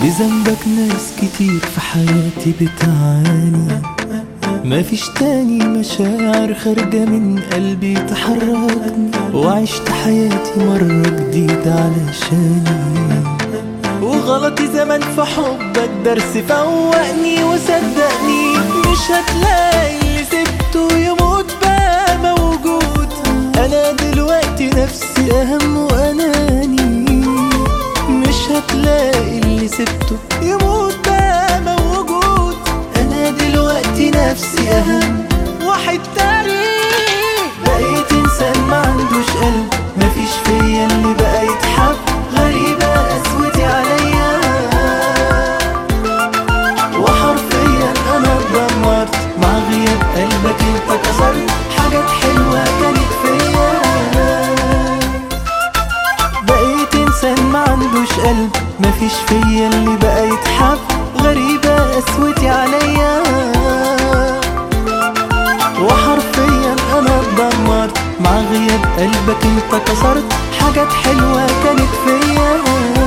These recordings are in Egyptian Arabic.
بذنبك ناس كتير في حياتي بتعاني مفيش تاني مشاعر خارجة من قلبي تحركني وعشت حياتي مرة جديدة علشاني وغلطي زمان في حبك درس فوقني وصدقني مش هتلاقي اللي سبته يموت بقى موجود انا دلوقتي نفسي اهم واناني مش هتلاقي اللي سبته يموت بقى موجود انا دلوقتي نفسي اهم واحد تاني بقيت انسان ما عندوش قلب مفيش فيا اللي بقى يتحب غريبة قسوتي عليا وحرفيا انا اتدمرت مع غياب قلبك انت كسرت حاجات حلوة كانت فيا بقيت انسان ما عندوش قلب مفيش فيا اللي بقى يتحب غريبة قسوتي عليا وحرفيا انا اتدمرت مع غياب قلبك انت كسرت حاجات حلوة كانت فيا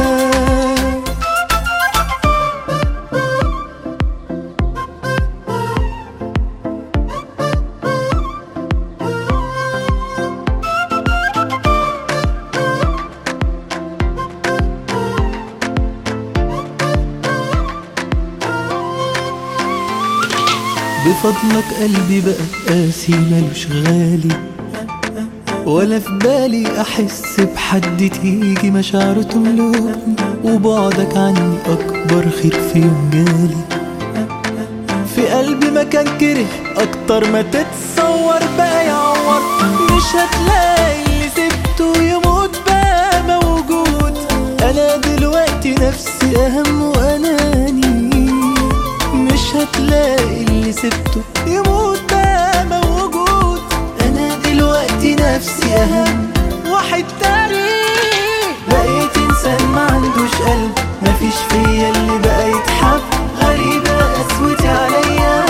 بفضلك قلبي بقى قاسي ملوش غالي ولا في بالي احس بحد تيجي مشاعره تملكني وبعدك عني اكبر خير في يوم جالي في قلبي مكان كره اكتر ما تتصور بقى يعور مش هتلاقي اللي سبته يموت بقى موجود انا دلوقتي نفسي اهم واناني مش هتلاقي اللي سبته يموت بقى موجود انا دلوقتي نفسي اهم واحد تاني بقيت انسان ما عندوش قلب مفيش فيا اللي بقى يتحب غريبة قسوتي عليا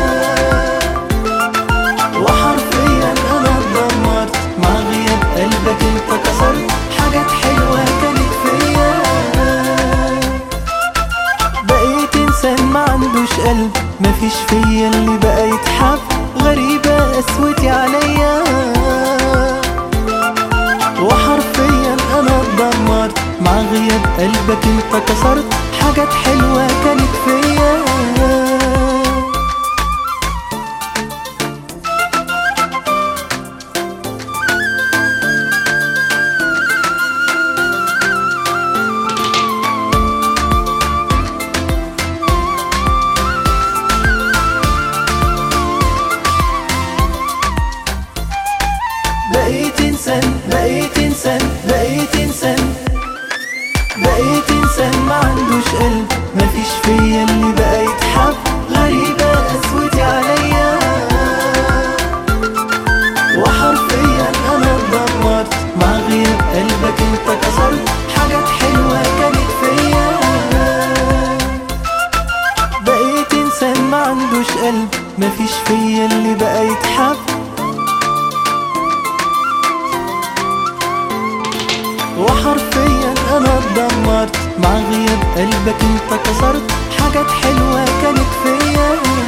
وحرفيا انا اتدمرت مع غياب قلبك انت كسرت حاجات حلوة كانت فيا بقيت انسان ما عندوش قلب مفيش فيا اللي بقى يتحب غريبة قسوتي عليا وحرفيا انا اتدمرت مع غياب قلبك انت كسرت حاجات حلوة كانت فيا بقيت انسان بقيت انسان بقيت انسان بقيت انسان ما عندوش قلب مفيش فيا اللي بقى يتحب غريبة قسوتي عليا وحرفيا انا اتدمرت مع غياب قلبك انت كسرت حاجات حلوة كانت فيا بقيت انسان ما عندوش قلب مفيش فيا اللي بقى يتحب وحرفيا انا اتدمرت مع غياب قلبك انت كسرت حاجات حلوة كانت فيا